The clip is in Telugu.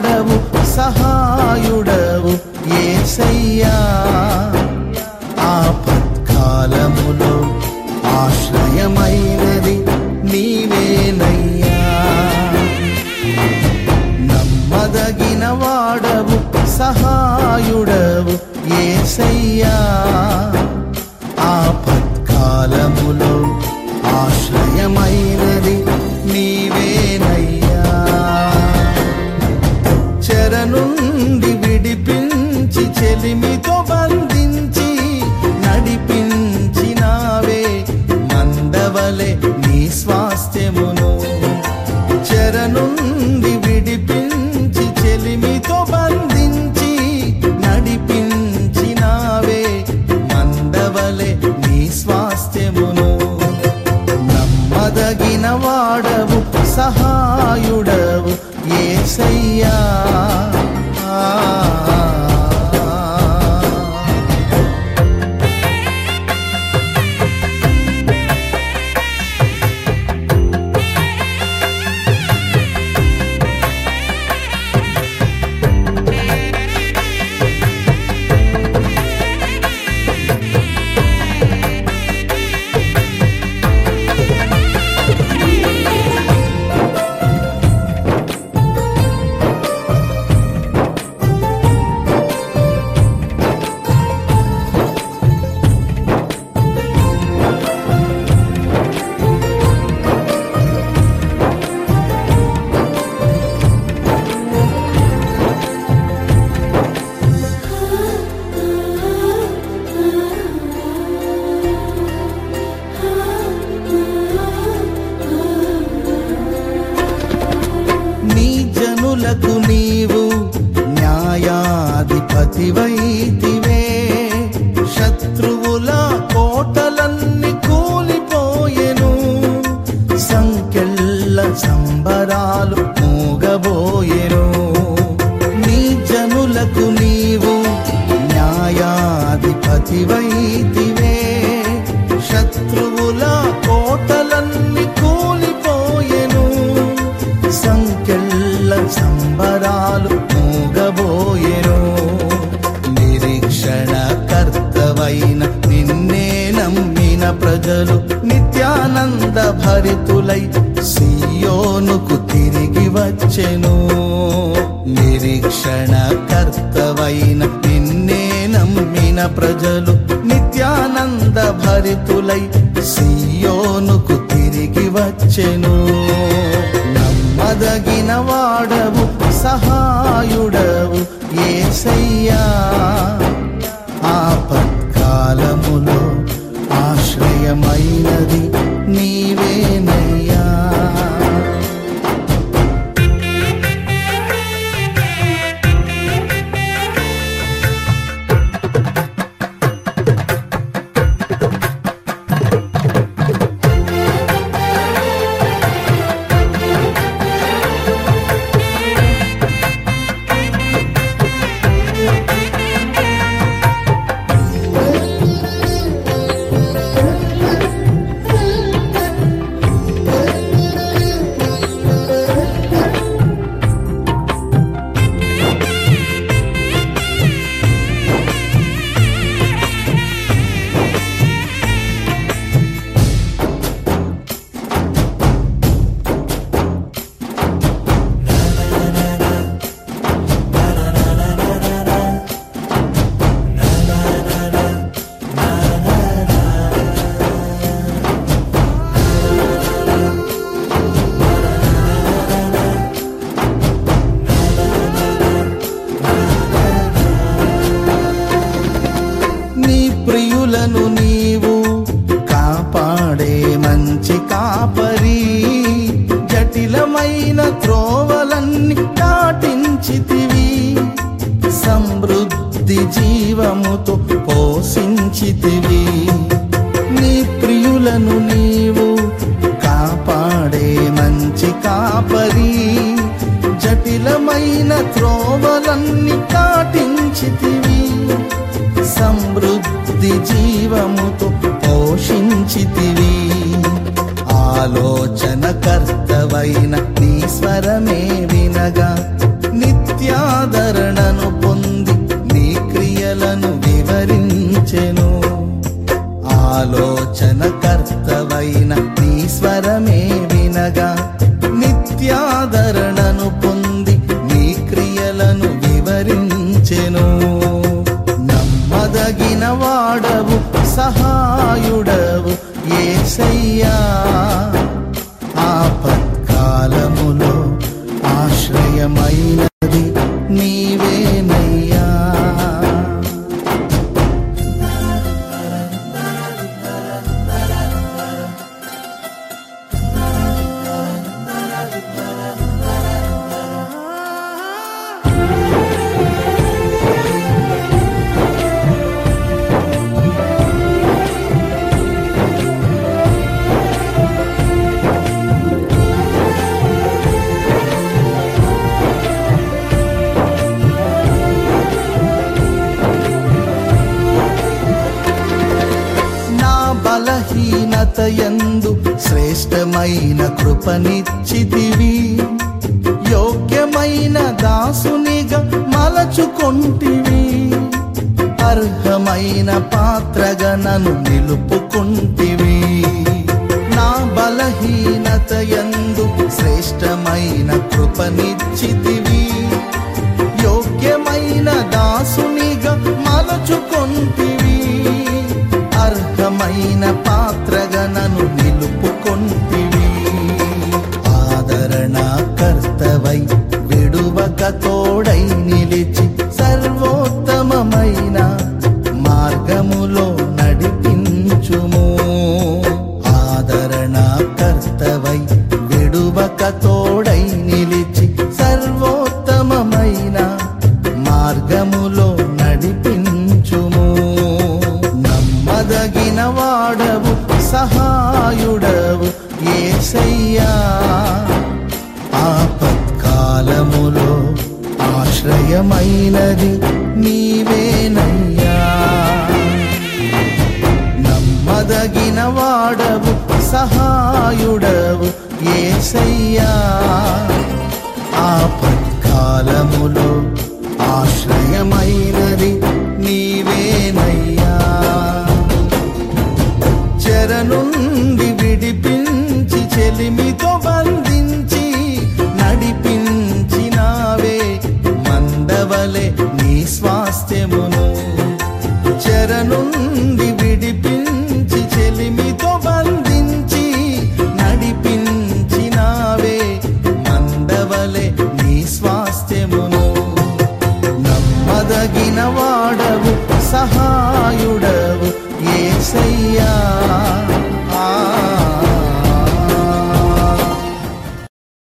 వాడవు సహాయుడవు ఏసయ్యా ఆపత్కాలములో ఆశ్రయమైనది నీవేనయ్యా నమ్మదగిన వాడవు సహాయుడవు ఏసయ్యా ఆపత్కాలములో ఆశ్రయమైనది నీవేనయ్యా చెర నుండి విడిపించి చెలిమితో బంధించి నడిపించినావే మందవలె నీ స్వాస్థ్యమును చెర నుండి విడిపించి చెలిమితో బంధించి నడిపించినావే మందవలె నీ స్వాస్థ్యమును నమ్మదగిన వాడవు సహాయుడవు ఏసయ్యా నీ జనులకు నీవు న్యాయాధిపతివైతివే శత్రువుల కోటలన్నీ కూలిపోయెను సంకెళ్ళ సంబరాలు మూగబోయెను నీ జనులకు నీవు న్యాయాధిపతివైతివే శత్రువుల కోటలన్నీ కూలిపోయెను సంకెళ్ళ సంబరాలు మూగబోయెను నిరీక్షణ కర్తవైన నిన్నే నమ్మిన ప్రజలు నిత్యానంద భరితులై సియోనుకు తిరిగి వచ్చెను నిరీక్షణ కర్తవైన నిన్నే నమ్మిన ప్రజలు నిత్యానంద భరితులై సియోనుకు తిరిగి వచ్చెను నమ్మదగిన వాడవు సహాయుడవు ఏసయ్యా ఆపత్కాలములో ఆశ్రయమైనది నీవేనయ్యా నీ ప్రియులను నీవు కాపాడే మంచి కాపరి జటిలమైన త్రోవలన్నీ దాటించితివి సమృద్ధి జీవముతో పోషించితివి నీ ప్రియులను నీవు కాపాడే మంచి కాపరి జటిలమైన త్రోవలన్నీ దాటించితివి సమృద్ధి జీవముతో పోషించితివి ఆలోచన కర్తవైన నీ స్వరమే వినగా నిత్య చేతను వివరించెను నమ్మదగిన వాడవు సహాయుడవు ఏసయ్యా ఆపత్కాలములో ఆశ్రయమైనది నీవేనయ్యా నా బలహీనత యందు శ్రేష్టమైన కృపనిచ్చితివి యోగ్యమైన దాసునిగా మలచుకొంటివి అర్హమైన పాత్రగా నన్ను నిలుపుకుంటివి నా బలహీనత యందు శ్రేష్టమైన కృపనిచ్చితివి యోగ్యమైన దాసునిగా మలచుకొంటివి అర్హమైన పాత్రగా నన్ను నిలుపుకొంటివి ఆదరణ కర్తవై విడువక తోడై నిలిచి సర్వోత్తమమైన మార్గములో నడిపించుము ఆదరణ కర్తవై విడువక తోడై నిలిచి సర్వోత్తమమైన మార్గములో నడిపించుము నమ్మదగిన వాడవు సహాయుడవు ఏసయ్యా ఆపత్కాలములో ఆశ్రయమైనది నీవేనయ్యా నమ్మదగిన వాడవు సహాయుడవు ఏసయ్యా ఆపత్కాలములో ఆశ్రయమైనది నీవేనయ్యా చెరనున్న